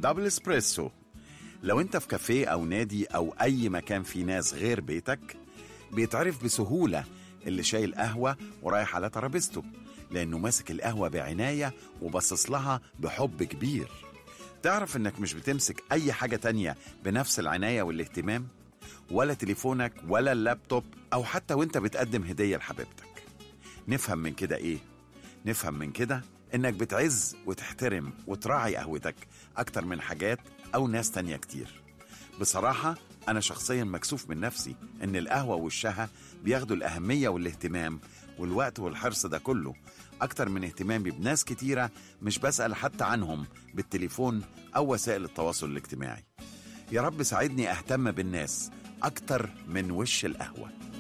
دبل اسبريسو لو انت في كافيه او نادي او اي مكان فيه ناس غير بيتك بيتعرف بسهولة اللي شايل قهوة ورايح على ترابيزته لأنه ماسك القهوة بعناية وبصص لها بحب كبير تعرف انك مش بتمسك اي حاجة تانية بنفس العناية والاهتمام ولا تليفونك ولا اللابتوب او حتى وانت بتقدم هدية لحبيبتك نفهم من كده ايه نفهم من كده انك بتعز وتحترم وتراعي قهوتك اكتر من حاجات او ناس تانية كتير بصراحة أنا شخصيا مكسوف من نفسي إن القهوة والشها بياخدوا الأهمية والاهتمام والوقت والحرص ده كله أكتر من اهتمامي بناس كتيرة مش بسأل حتى عنهم بالتليفون أو وسائل التواصل الاجتماعي يا رب ساعدني أهتم بالناس أكتر من وش القهوة